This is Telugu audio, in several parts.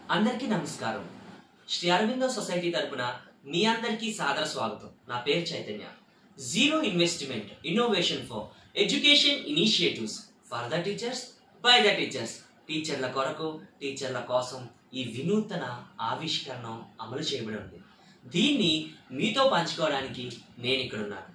అందరికీ నమస్కారం శ్రీ అరవిందో సొసైటీ తరపున మీ అందరికీ సాదర స్వాగతం నా పేరు Chaitanya zero investment innovation for education initiatives for the teachers by the teachers టీచర్ల కొరకు టీచర్ల కోసం ఈ వినూతన ఆవిష్కరణ అమలు చేయబడి ఉంది దీన్ని మీతో పంచుకోవడానికి నేను ఇక్కడ ఉన్నాను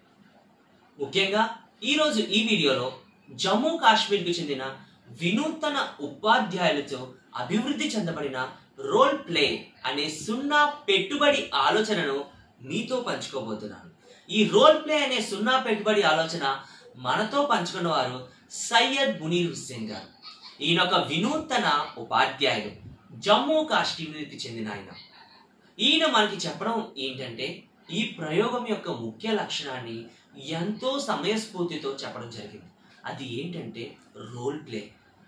ముఖ్యంగా ఈరోజు ఈ వీడియోలో జమ్మూ కాశ్మీర్కు చెందిన వినూతన ఉపాధ్యాయులతో అభివృద్ధి చెందబడిన రోల్ ప్లే అనే సున్నా పెట్టుబడి ఆలోచనను మీతో పంచుకోబోతున్నాను ఈ రోల్ ప్లే అనే సున్నా పెట్టుబడి ఆలోచన మనతో పంచుకున్న వారు సయ్యద్ మునీర్ హుస్సేన్ గారు ఈయన ఒక వినూతన ఉపాధ్యాయుడు జమ్మూ కాశ్మీర్కి చెందిన ఆయన ఈయన మనకి చెప్పడం ఏంటంటే ఈ ప్రయోగం యొక్క ముఖ్య లక్షణాన్ని ఎంతో సమయస్ఫూర్తితో చెప్పడం జరిగింది అది ఏంటంటే రోల్ ప్లే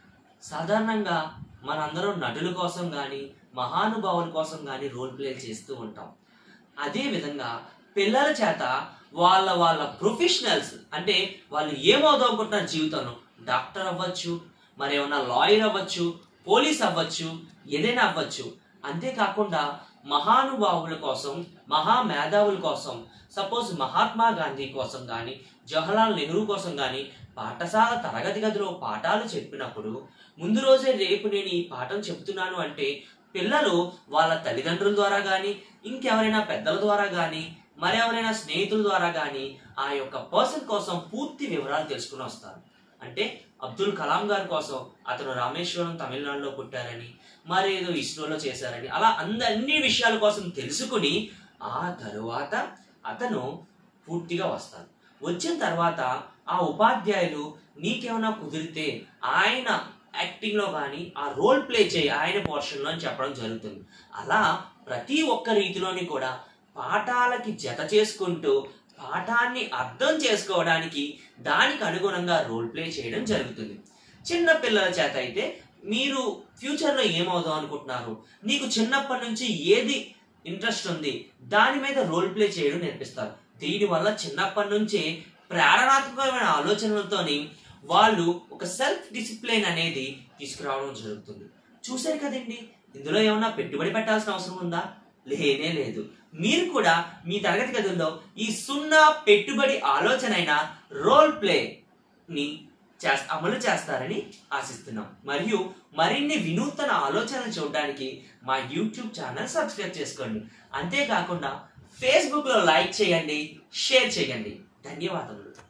సాధారణంగా మనందరం నటుల కోసం కానీ మహానుభావుల కోసం కానీ రోల్ ప్లే చేస్తూ ఉంటాం అదే విధంగా పిల్లల చేత వాళ్ళ వాళ్ళ ప్రొఫెషనల్స్ అంటే వాళ్ళు ఏమవుదాం అనుకుంటున్నారు జీవితంలో డాక్టర్ అవ్వచ్చు మరి ఏమన్నా లాయర్ అవ్వచ్చు పోలీస్ అవ్వచ్చు ఏదైనా అవ్వచ్చు అంతేకాకుండా మహానుభావుల కోసం మహామేధావుల కోసం సపోజ్ మహాత్మా గాంధీ కోసం కానీ జవహర్లాల్ నెహ్రూ కోసం కానీ పాఠశాల తరగతి గదిలో పాఠాలు చెప్పినప్పుడు ముందు రోజే రేపు నేను ఈ పాఠం చెప్తున్నాను అంటే పిల్లలు వాళ్ళ తల్లిదండ్రుల ద్వారా కానీ ఇంకెవరైనా పెద్దల ద్వారా కానీ మరెవరైనా స్నేహితుల ద్వారా కానీ ఆ యొక్క పర్సన్ కోసం పూర్తి వివరాలు తెలుసుకుని వస్తారు అంటే అబ్దుల్ కలాం గారి కోసం అతను రామేశ్వరం తమిళనాడులో పుట్టారని మరి ఏదో ఇస్రోలో చేశారని అలా అంద అన్ని విషయాల కోసం తెలుసుకుని ఆ తరువాత అతను పూర్తిగా వస్తాడు వచ్చిన తర్వాత ఆ ఉపాధ్యాయులు నీకేమైనా కుదిరితే ఆయన యాక్టింగ్ లో కానీ ఆ రోల్ ప్లే చేయి ఆయన పోర్షన్ లో అని చెప్పడం జరుగుతుంది అలా ప్రతి ఒక్క రీతిలోని కూడా పాఠాలకి జత చేసుకుంటూ పాఠాన్ని అర్థం చేసుకోవడానికి దానికి అనుగుణంగా రోల్ ప్లే చేయడం జరుగుతుంది చిన్న పిల్లల చేత అయితే మీరు ఫ్యూచర్లో ఏమవుదాం అనుకుంటున్నారు నీకు చిన్నప్పటి నుంచి ఏది ఇంట్రెస్ట్ ఉంది దాని మీద రోల్ ప్లే చేయడం నేర్పిస్తారు దీనివల్ల చిన్నప్పటి నుంచే ప్రేరణాత్మకమైన ఆలోచనలతోని వాళ్ళు ఒక సెల్ఫ్ డిసిప్లిన్ అనేది తీసుకురావడం జరుగుతుంది చూశారు కదండి ఇందులో ఏమన్నా పెట్టుబడి పెట్టాల్సిన అవసరం ఉందా లేనే లేదు మీరు కూడా మీ తరగతి గదుల్లో ఈ సున్నా పెట్టుబడి ఆలోచన అయిన రోల్ ప్లే ని చేస్త అమలు చేస్తారని ఆశిస్తున్నాం మరియు మరిన్ని వినూతన ఆలోచనలు చూడడానికి మా యూట్యూబ్ ఛానల్ సబ్స్క్రైబ్ చేసుకోండి అంతేకాకుండా ఫేస్బుక్లో లైక్ చేయండి షేర్ చేయండి ధన్యవాదములు